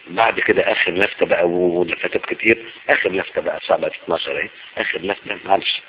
بعد كده اخر لفتة بقى ولفتات كتير اخر لفتة بقى صعبة 12 اهي اخر لفتة معلش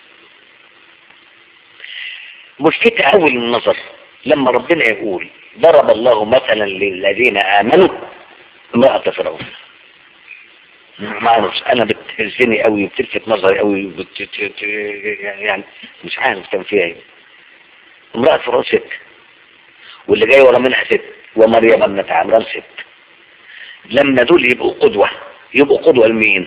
ملفتة اول النظر لما ربنا يقول ضرب الله مثلا للذين امنوا امرأة فرعون ما اعرفش انا بتهزني قوي بتلفت نظري قوي بت... ت- ت- يعني مش عارف كان فيها ايه امرأة فرعون ست واللي جاي ورا منها ست ومريم ابنة عمران ست لما دول يبقوا قدوة يبقوا قدوة لمين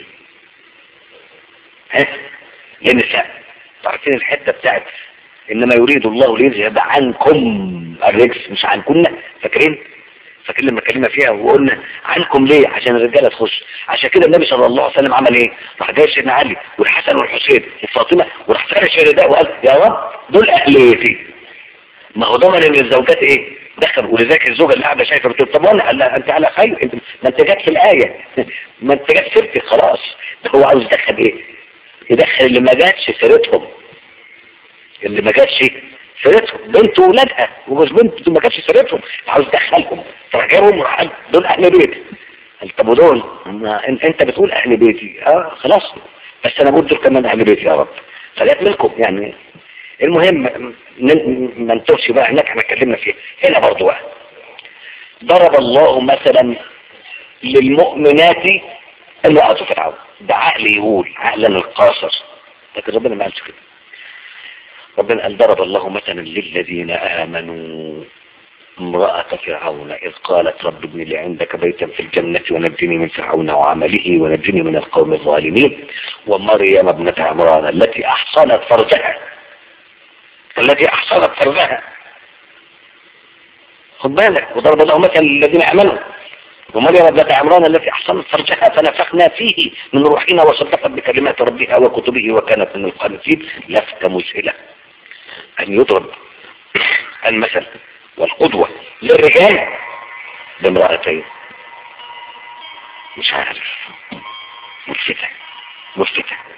ها للنساء تعرفين الحتة بتاعت انما يريد الله ليذهب عنكم الرجس مش عنكن فاكرين فاكرين لما اتكلمنا فيها وقلنا عنكم ليه عشان الرجاله تخش عشان كده النبي صلى الله عليه وسلم عمل ايه راح جاي سيدنا علي والحسن والحسين وفاطمه وراح فرش الرداء وقال يا رب دول اهليتي ما هو ضمن ان الزوجات ايه دخل ولذلك الزوجه اللي قاعده شايفه بتقول طب وانا قال لها انت على خير انت ما انت جت في الايه ما انت جت سيرتك خلاص هو عاوز يدخل ايه يدخل اللي ما جاتش سيرتهم اللي ما جاتش سيرتهم بنت وولادها ومش بنت ما جاتش سيرتهم عاوز يدخلهم فجابهم وراح قال دول اهل بيتي قال طب ودول ما إن- انت بتقول اهل بيتي اه خلاص بس انا بقول دول كمان اهل بيتي يا رب فجات منكم يعني المهم ن- ما نتوهش بقى هناك احنا اتكلمنا فيه هنا برضو بقى ضرب الله مثلا للمؤمنات امرأة فرعون ده عقل يقول عقلا القاصر لكن ربنا ما قالش كده ربنا قال ضرب الله مثلا للذين آمنوا امرأة فرعون إذ قالت رب ابن لي عندك بيتا في الجنة ونجني من فرعون وعمله ونجني من القوم الظالمين ومريم ابنة عمران التي أحصنت فرجها التي أحصنت فرجها خد بالك وضرب الله مثلا للذين آمنوا ومريم ابنة عمران التي أحصنت فرجها فنفخنا فيه من روحنا وصدقت بكلمات ربها وكتبه وكانت من القانتين لفتة مذهلة أن يضرب المثل والقدوة للرجال بامرأتين مش عارف ملفتة ملفتة